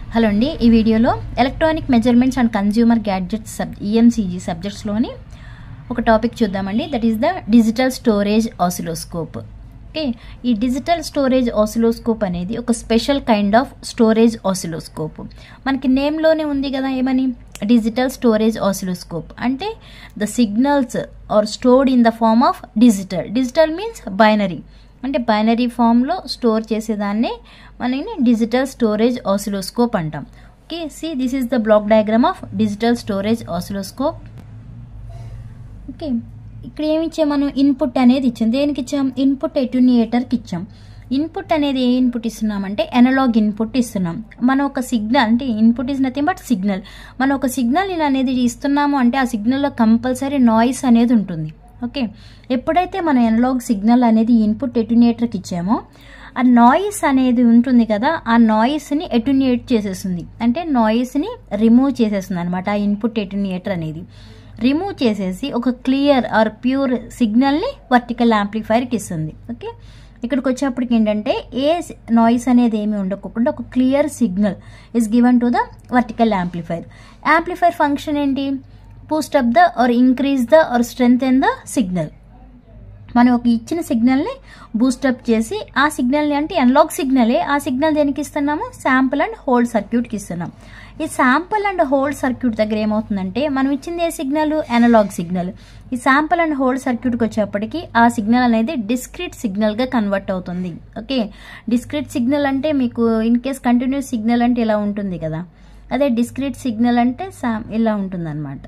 hello అండి ఈ వీడియోలో electronic measurements and consumer gadgets sub EMCG సబ్జెక్ట్స్లోని ఒక టాపిక్ చూద్దామండి that is the digital storage oscilloscope okay ఈ డిజిటల్ స్టోరేజ్ ఆసిలోస్కోప్ అనేది ఒక special kind of storage oscilloscope మనకి నేమ్లోనే ఉంది కదా ఏమని డిజిటల్ స్టోరేజ్ ఆసిలోస్కోప్ అంటే the signals are stored in the form of digital digital means binary అంటే బైనరీ ఫామ్లో స్టోర్ చేసేదాన్ని మనని డిజిటల్ స్టోరేజ్ ఆసిలోస్కోప్ అంటాం okay see this is the block diagram of digital storage oscilloscope okay ఇక్కడ ఏమి ఇచ్చాం మనం ఇన్పుట్ అనేది ఇచ్చాం దేనికి ఇచ్చాం ఇన్పుట్ ఎట్యూనియేటర్కి ఇచ్చాం ఇన్పుట్ అనేది ఏ ఇన్పుట్ ఇస్తున్నామంటే ఎనలాగ్ ఇన్పుట్ ఇస్తున్నాం మనం ఒక సిగ్నల్ అంటే input is nothing but signal మనం ఒక సిగ్నల్ అనేది ఇస్తున్నాము అంటే ఆ సిగ్నల్లో కంపల్సరీ నాయిస్ అనేది ఉంటుంది ఓకే ఎప్పుడైతే మనం ఎనలాగ్ సిగ్నల్ అనేది ఇన్పుట్ ఎట్యూనియేటర్కి ఇచ్చామో ఆ నాయిస్ అనేది ఉంటుంది కదా ఆ నాయిస్ని ఎట్యూనియేట్ చేసేస్తుంది అంటే నాయిస్ని రిమూవ్ చేసేస్తుంది అనమాట ఆ ఇన్పుట్ ఎట్యూనియేటర్ అనేది రిమూవ్ చేసేసి ఒక క్లియర్ ఆర్ ప్యూర్ సిగ్నల్ని వర్టికల్ యాంప్లిఫైర్కి ఇస్తుంది ఓకే ఇక్కడికి వచ్చేప్పటికి ఏంటంటే ఏ నాయిస్ అనేది ఏమి ఉండకోకుండా ఒక clear signal is given to the vertical amplifier amplifier function ఏంటి boost up the or increase the or strengthen the signal మనం ఒక ఇచ్చిన సిగ్నల్ని బూస్టప్ చేసి ఆ సిగ్నల్ని అంటే ఎన్లాగ్ సిగ్నలే ఆ సిగ్నల్ దేనికి ఇస్తున్నాము శాంపుల్ అండ్ హోల్డ్ సర్క్యూట్కి ఇస్తున్నాం ఈ శాంపుల్ అండ్ హోల్డ్ సర్క్యూట్ దగ్గర ఏమవుతుందంటే మనం ఇచ్చింది ఏ సిగ్నల్ ఎనలాగ్ సిగ్నల్ ఈ శాంపుల్ అండ్ హోల్డ్ సర్క్యూట్కి వచ్చేప్పటికి ఆ సిగ్నల్ అనేది డిస్క్రీట్ సిగ్నల్గా కన్వర్ట్ అవుతుంది ఓకే డిస్క్రీట్ సిగ్నల్ అంటే మీకు ఇన్ కేస్ కంటిన్యూస్ సిగ్నల్ అంటే ఇలా ఉంటుంది కదా అదే డిస్క్రీట్ సిగ్నల్ అంటే శామ్ ఇలా ఉంటుంది అనమాట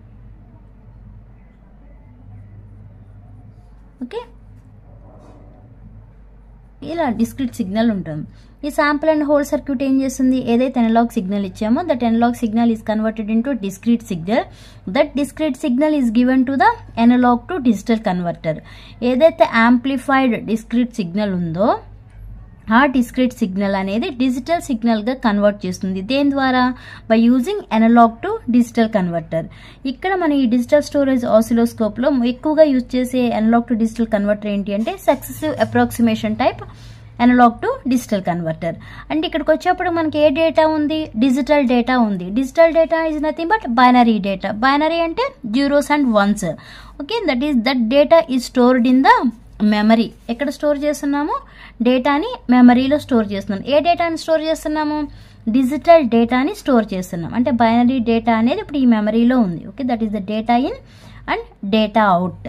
ఓకే ఇలా డిస్క్రిట్ సిగ్నల్ ఉంటుంది ఈ శాంపుల్ అండ్ హోల్ సర్క్యూట్ ఏం చేస్తుంది ఏదైతే ఎనలాగ్ సిగ్నల్ ఇచ్చామో that analog signal is converted into discrete signal that discrete signal is given to the analog to digital converter ఏదైతే యాంప్లిఫైడ్ డిస్క్రీట్ సిగ్నల్ ఉందో ఆ డిస్క్రీట్ సిగ్నల్ అనేది డిజిటల్ సిగ్నల్గా convert చేస్తుంది దేని ద్వారా by using analog to digital converter ఇక్కడ మన ఈ డిజిటల్ స్టోరేజ్ ఆసిలోస్కోప్లో ఎక్కువగా యూజ్ చేసే ఎనలాగ్ టు డిజిటల్ కన్వర్టర్ ఏంటి అంటే successive approximation type analog to digital converter అంటే ఇక్కడికి వచ్చేప్పుడు మనకి ఏ డేటా ఉంది డిజిటల్ డేటా ఉంది digital data is nothing but binary data binary అంటే zeros and ones okay that is that data is stored in the memory ఎక్కడ store చేస్తున్నాము డేటాని మెమరీలో స్టోర్ చేస్తున్నాం ఏ డేటాని స్టోర్ చేస్తున్నాము డిజిటల్ డేటాని స్టోర్ చేస్తున్నాం అంటే బైనరీ డేటా అనేది ఇప్పుడు ఈ మెమరీలో ఉంది okay that is the data in and data out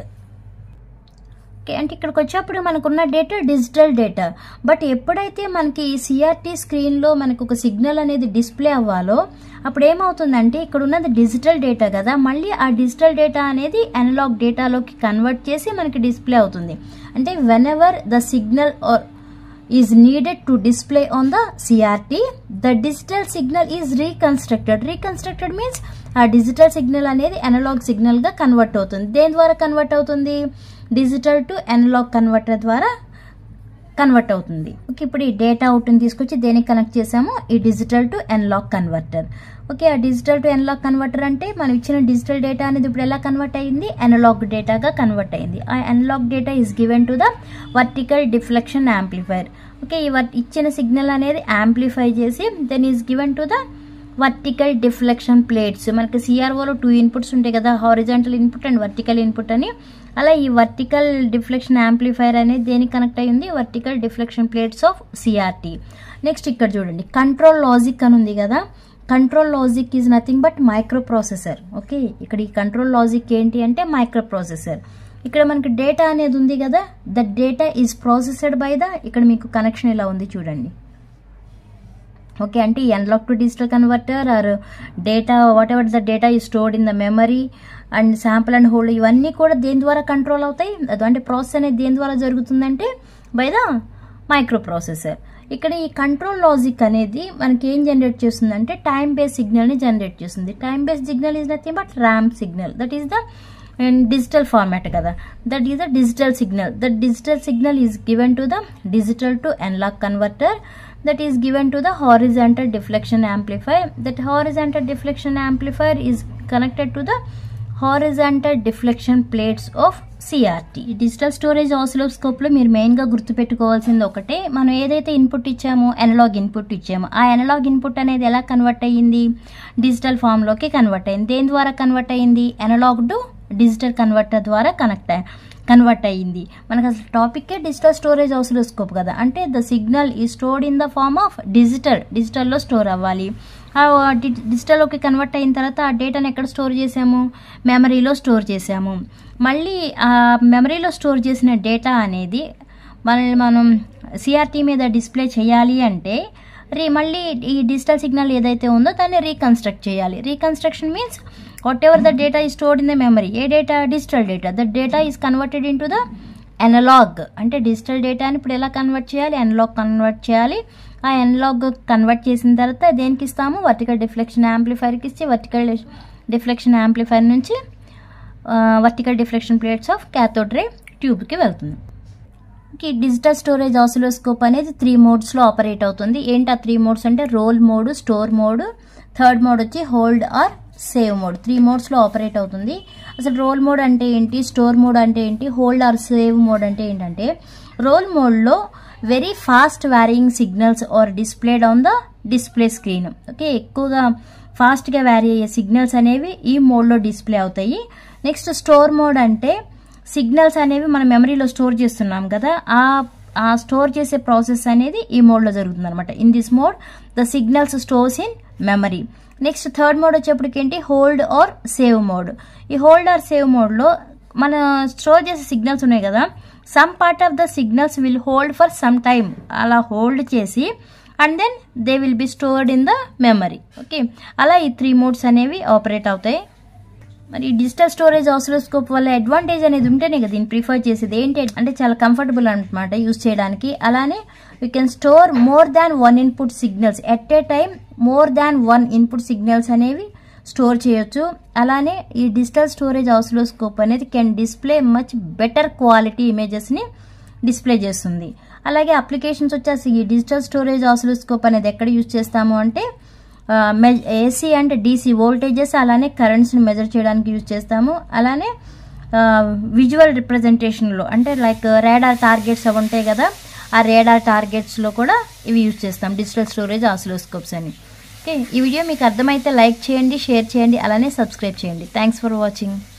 okay అంటే ఇక్కడికి వచ్చేప్పుడు మనకున్న డేటా డిజిటల్ డేటా బట్ ఎప్పుడైతే మనకి ఈ సిఆర్టీ స్క్రీన్లో మనకు ఒక సిగ్నల్ అనేది డిస్ప్లే అవ్వాలో అప్పుడు ఏమవుతుందంటే ఇక్కడ ఉన్నది డిజిటల్ డేటా కదా మళ్ళీ ఆ డిజిటల్ డేటా అనేది అనలాగ్ డేటాలోకి కన్వర్ట్ చేసి మనకి డిస్ప్లే అవుతుంది అంటే whenever the signal or is needed to display on the CRT the digital signal is reconstructed reconstructed means ఆ డిజిటల్ సిగ్నల్ అనేది అనలాగ్ సిగ్నల్గా కన్వర్ట్ అవుతుంది దేని ద్వారా కన్వర్ట్ అవుతుంది డిజిటల్ టు అనలాగ్ కన్వర్టర్ ద్వారా కన్వర్ట్ అవుతుంది ఓకే ఇప్పుడు ఈ డేటా అవుట్ని తీసుకొచ్చి దేనికి కనెక్ట్ చేసాము ఈ digital to analog converter okay ఆ డిజిటల్ టు ఎన్లాక్ కన్వర్టర్ అంటే మనం ఇచ్చిన డిజిటల్ డేటా అనేది ఇప్పుడు ఎలా కన్వర్ట్ అయ్యింది అనలాగ్ డేటాగా కన్వర్ట్ అయింది ఆ analog data is given to the vertical deflection amplifier okay ఈ ఇచ్చిన సిగ్నల్ అనేది యాంప్లిఫై చేసి then is given to the vertical deflection plates మనకి సిఆర్ఓలో టూ ఇన్పుట్స్ ఉంటాయి కదా horizontal input and vertical input అని అలా ఈ వర్టికల్ డిఫ్లెక్షన్ యాంప్లిఫైర్ అనేది దేనికి కనెక్ట్ అయ్యింది vertical deflection plates of CRT next ఇక్కడ చూడండి కంట్రోల్ లాజిక్ అని ఉంది కదా control logic is nothing but microprocessor okay ఇక్కడ ఈ కంట్రోల్ లాజిక్ ఏంటి అంటే మైక్రో ప్రాసెసర్ ఇక్కడ మనకి డేటా అనేది ఉంది కదా the data is processed by the ఇక్కడ మీకు కనెక్షన్ ఇలా ఉంది చూడండి ఓకే అంటే analog to digital converter or data whatever the data is stored in the memory and sample and hold ఇవన్నీ కూడా దేని ద్వారా కంట్రోల్ అవుతాయి అంటే ప్రాసెస్ అనేది దేని ద్వారా జరుగుతుందంటే బై ద మైక్రో ప్రాసెసర్ ఇక్కడ ఈ కంట్రోల్ లాజిక్ అనేది మనకి ఏం జనరేట్ చేస్తుందంటే టైం బేస్ సిగ్నల్ని జనరేట్ చేస్తుంది time base signal is nothing but ramp signal that is the digital format కదా that is the digital signal that digital signal is given to the digital to analog converter that is given to the horizontal deflection amplifier that horizontal deflection amplifier is connected to the horizontal deflection plates of CRT ఈ digital storage oscilloscope లో మీరు main గా గుర్తుపెట్టుకోవాల్సింది ఒకటే మనం ఏదైతే input ఇచ్చామో analogue input ఇచ్చామో ఆ అనలాగ్ ఇన్పుట్ అనేది ఎలా కన్వర్ట్ అయ్యింది డిజిటల్ ఫామ్ లోకి కన్వర్ట్ అయింది దేని ద్వారా కన్వర్ట్ అయ్యింది అనలాగ్ టు డిజిటల్ కన్వర్టర్ ద్వారా కనెక్ట్ కన్వర్ట్ అయ్యింది మనకు అసలు టాపిక్కే డిజిటల్ స్టోరేజ్ ఆసిలోస్కోప్ కదా అంటే the signal is stored in the form of digital డిజిటల్లో స్టోర్ అవ్వాలి ఆ డి- డిజిటల్లోకి కన్వర్ట్ అయిన తర్వాత ఆ డేటాను ఎక్కడ స్టోర్ చేసాము మెమరీలో స్టోర్ చేసాము మళ్ళీ ఆ మెమరీలో స్టోర్ చేసిన డేటా అనేది మనల్ని మనం సిఆర్టీ మీద డిస్ప్లే చేయాలి అంటే రీ మళ్ళీ ఈ డిజిటల్ సిగ్నల్ ఏదైతే ఉందో దాన్ని రీకన్స్ట్రక్ట్ చేయాలి reconstruction means whatever the data is stored in the memory ఏ data digital data the data is converted into the analog అంటే డిజిటల్ డేటాని ఇప్పుడు ఎలా కన్వర్ట్ చేయాలి అనలాగ్ కన్వర్ట్ చేయాలి ఆ అనలాగ్ కన్వర్ట్ చేసిన తర్వాత దేనికి ఇస్తాము వర్టికల్ డిఫ్లెక్షన్ యాంప్లిఫైర్కి ఇచ్చి వర్టికల్ డిఫ్లెక్షన్ యాంప్లిఫైర్ నుంచి vertical deflection plates of cathode ray ట్యూబ్కి వెళ్తుంది ఈ డిజిటల్ స్టోరేజ్ ఆసిలోస్కోప్ అనేది త్రీ మోడ్స్లో ఆపరేట్ అవుతుంది ఏంటి ఆ త్రీ మోడ్స్ అంటే roll mode store mode third mode వచ్చి hold or save mode three మోడ్స్లో ఆపరేట్ అవుతుంది అసలు రోల్ మోడ్ అంటే ఏంటి స్టోర్ మోడ్ అంటే ఏంటి హోల్డ్ ఆర్ సేవ్ మోడ్ అంటే ఏంటంటే రోల్ మోడ్లో very fast varying signals are displayed on the display screen okay ఎక్కువగా ఫాస్ట్గా వ్యారీ అయ్యే సిగ్నల్స్ అనేవి ఈ మోడ్లో డిస్ప్లే అవుతాయి నెక్స్ట్ స్టోర్ మోడ్ అంటే సిగ్నల్స్ అనేవి మన మెమరీలో స్టోర్ చేస్తున్నాం కదా ఆ ఆ స్టోర్ చేసే ప్రాసెస్ అనేది ఈ మోడ్లో జరుగుతుంది అనమాట in this mode the signals stores in memory next third mode వచ్చేప్పటికి ఏంటి హోల్డ్ ఆర్ సేవ్ మోడ్ ఈ హోల్డ్ ఆర్ సేవ్ మోడ్లో మన స్టోర్ చేసే సిగ్నల్స్ ఉన్నాయి కదా some part of the signals will hold for some time అలా హోల్డ్ చేసి and then they will be stored in the memory okay అలా ఈ త్రీ మోడ్స్ అనేవి ఆపరేట్ అవుతాయి మరి ఈ డిజిటల్ స్టోరేజ్ ఆసిలోస్కోప్ వల్ల అడ్వాంటేజ్ అనేది ఉంటేనే కదా దీన్ని ప్రిఫర్ చేసేది ఏంటి అంటే చాలా కంఫర్టబుల్ అనమాట యూస్ చేయడానికి అలానే you can store more than one input signals at a time more than one input signals అనేవి స్టోర్ చేయొచ్చు అలానే ఈ డిజిటల్ స్టోరేజ్ ఆసిలోస్కోప్ అనేది can display much better quality ఇమేజెస్ని డిస్ప్లే చేస్తుంది అలాగే అప్లికేషన్స్ వచ్చేసి ఈ డిజిటల్ స్టోరేజ్ ఆసిలోస్కోప్ అనేది ఎక్కడ యూజ్ చేస్తాము అంటే ఏసీ అండ్ డీసీ వోల్టేజెస్ అలానే కరెంట్స్ని మెజర్ చేయడానికి యూజ్ చేస్తాము అలానే విజువల్ రిప్రజెంటేషన్లో అంటే లైక్ రేడార్ టార్గెట్స్ అవి ఉంటాయి కదా ఆ రేడార్ టార్గెట్స్లో కూడా ఇవి యూజ్ చేస్తాం డిజిటల్ స్టోరేజ్ ఆసిలోస్కోప్స్ అని ఓకే ఈ వీడియో మీకు అర్థమైతే లైక్ చేయండి షేర్ చేయండి అలానే సబ్స్క్రైబ్ చేయండి థ్యాంక్స్ ఫర్ వాచింగ్